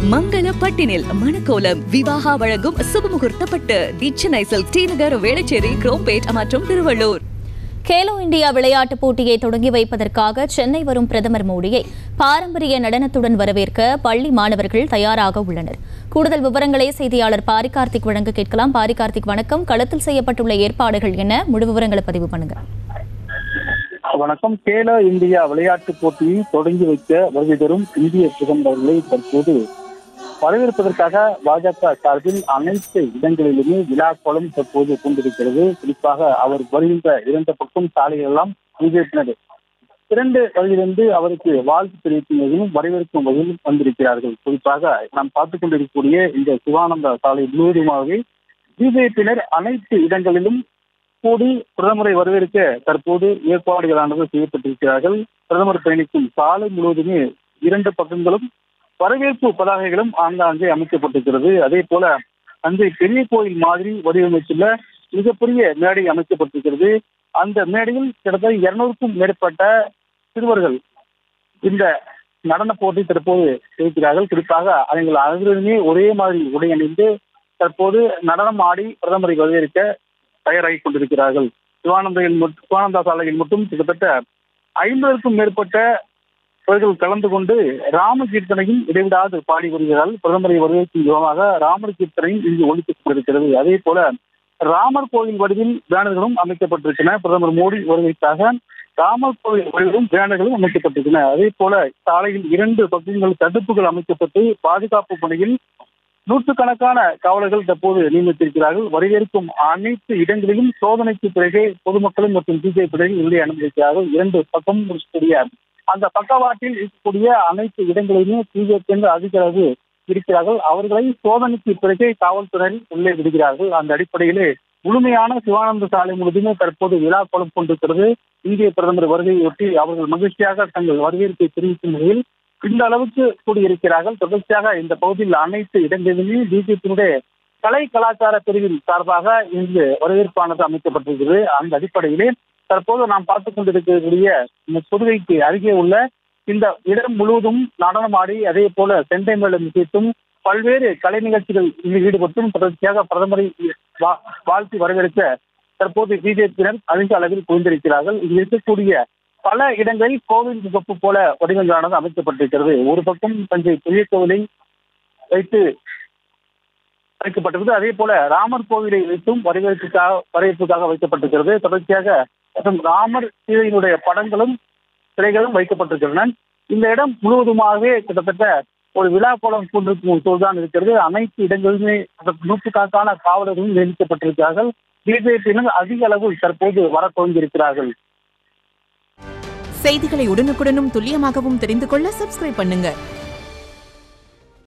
மங்கள பட்டினில் மணக்கோலம் விவாகா வழங்கும் சுபமுகூர்த்த பட்டு the Chennai silk T Nagar Velachery Chromepet மற்றும் திருவள்ளூர் கேலோ இந்தியா விளையாட்டுப் போட்டியை தொடங்கி வைப்பதற்காக சென்னை வரும் பிரதமர் மோடியை பாரம்பரிய நடனத்துடன் வரவேற்க பள்ளி மாணவர்கள் தயாராக உள்ளனர் கூடுதல் விவரங்களை செய்தியாளர் பாரி கார்த்திக் வழங்க கேட்கலாம் பாரி கார்த்திக் வணக்கம் களத்தில் செய்யப்பட்டுள்ள ஏற்பாடுகள் என்ன முழு விவரங்களை பதிவு பண்ணுங்க வணக்கம் கேலோ இந்தியா விளையாட்டுப் போட்டியை தொடங்கி வைக்க வருகை தரும் இந்திய பிரதமர்களை தற்போது வரவேற்பதற்காக பாஜக சார்பில் அனைத்து இடங்களிலுமே விழாக்கோலம் தற்போது கொண்டிருக்கிறது குறிப்பாக அவர் வருகின்ற இரண்டு பக்கம் சாலைகள் எல்லாம் பிஜேபியினர் இரண்டு வழியிலிருந்து அவருக்கு வாழ்த்து தெரிவிக்கும் வகையிலும் வரவேற்கும் வகையிலும் வந்திருக்கிறார்கள் குறிப்பாக நாம் பார்த்துக் கொண்டிருக்கக்கூடிய இந்த சிவானந்த சாலை முழுவதுமாகவே பிஜேபியினர் அனைத்து இடங்களிலும் கூடி பிரதமரை வரவேற்க தற்போது ஏற்பாடுகளானது செய்யப்பட்டிருக்கிறார்கள் பிரதமர் பயணிக்கும் சாலை முழுவதுமே இரண்டு பக்கங்களும் வரவேற்பு பதாகைகளும் ஆங்காங்கே அமைக்கப்பட்டிருக்கிறது அதே போல தஞ்சை பெரிய கோயில் மாதிரி வடிவமைத்துள்ள மிகப்பெரிய மேடை அமைக்கப்பட்டிருக்கிறது அந்த மேடையில் கிட்டத்தட்ட இருநூறுக்கும் மேற்பட்ட சிறுவர்கள் இந்த நடன போட்டி தற்போது இருக்கிறார்கள் குறிப்பாக அவர்கள் அனைவருமே ஒரே மாதிரி உடை அணிந்து தற்போது நடனம் ஆடி பிரதமரை வரவேற்க தயாராகி கொண்டிருக்கிறார்கள் சிவானந்தையில் மட்டும் சிவானந்தா சாலையில் மட்டும் கிட்டத்தட்ட ஐம்பதற்கும் மேற்பட்ட அவர்கள் கலந்து கொண்டு ராம கீர்த்தனையும் இடைவிடாது பாடி வருகிறார்கள் பிரதமரை வரவேற்கும் விதமாக ராமர் கீர்த்தனையும் இங்கு ஒழித்துக் கொண்டிருக்கிறது அதே போல ராமர் கோவில் வடிவில் பேனர்களும் அமைக்கப்பட்டிருக்கின்றன பிரதமர் மோடி வருகைக்காக ராமர் கோவில் வடிவிலும் பேனர்களும் அமைக்கப்பட்டிருக்கின்றன அதே போல சாலையில் இரண்டு பக்கங்கள் தடுப்புகள் அமைக்கப்பட்டு பாதுகாப்பு பணியில் நூற்றுக்கணக்கான காவலர்கள் தற்போது நியமித்திருக்கிறார்கள் வரவேற்கும் அனைத்து இடங்களிலும் சோதனைக்கு பிறகு பொதுமக்களும் மற்றும் பிஜேபியினரும் உள்ளே அனுமதிக்கிறார்கள் இரண்டு பக்கம் இருக்கக்கூடிய அந்த பக்கவாட்டில் இருக்கக்கூடிய அனைத்து இடங்களிலுமே பிஜேபி அதிக அளவு இருக்கிறார்கள் அவர்களை சோதனைக்கு பிறகே காவல்துறையில் உள்ளே விடுகிறார்கள் அந்த அடிப்படையிலே முழுமையான சிவானந்த சாலை முழுவதுமே தற்போது விழா கோலம் கொண்டிருக்கிறது இந்திய பிரதமர் வருகையொட்டி அவர்கள் மகிழ்ச்சியாக தங்கள் வரவேற்பை தெரிவிக்கும் வகையில் இந்த அளவுக்கு கூடியிருக்கிறார்கள் தொடர்ச்சியாக இந்த பகுதியில் அனைத்து இடங்களிலுமே பிஜேபியினுடைய கலை கலாச்சார பிரிவின் சார்பாக இங்கு வரவேற்பானது அமைக்கப்பட்டிருக்கிறது அந்த அடிப்படையிலே தற்போது நாம் பார்த்துக் கொண்டிருக்கக்கூடிய இந்த புதுவைக்கு அருகே உள்ள இந்த இடம் முழுவதும் நடனமாடி அதே போல செண்டை மேளம் இசைத்தும் பல்வேறு கலை நிகழ்ச்சிகள் இதில் ஈடுபட்டும் தொடர்ச்சியாக பிரதமரை வா- வாழ்த்தி வரவேற்க தற்போது பிஜேபியினர் அதிக அளவில் குவிந்திருக்கிறார்கள் இங்கு இருக்கக்கூடிய பல இடங்களில் கோவில் முகப்பு போல வடிவங்களானது அமைக்கப்பட்டிருக்கிறது ஒரு பக்கம் தஞ்சை பெரிய கோவிலை வைத்து வைக்கப்பட்டிருக்கிறது அதே போல ராமர் கோவிலை வைத்தும் வரவேற்புக்காக வரவேற்புக்காக வைக்கப்பட்டிருக்கிறது தொடர்ச்சியாக மற்றும் ராமர் சீதையினுடைய படங்களும் சிலைகளும் வைக்கப்பட்டிருக்கின்றன இந்த இடம் முழுவதுமாகவே கிட்டத்தட்ட ஒரு விழா கோலம் கொண்டிருக்கும் சூழ்தான் இருக்கிறது அனைத்து இடங்களிலுமே நூற்றுக்கணக்கான காவலர்களும் நியமிக்கப்பட்டிருக்கிறார்கள் பிஜேபியினர் அதிக அளவில் தற்போது வர துவங்கியிருக்கிறார்கள் செய்திகளை உடனுக்குடனும் துல்லியமாகவும் தெரிந்து கொள்ள சப்ஸ்கிரைப் பண்ணுங்க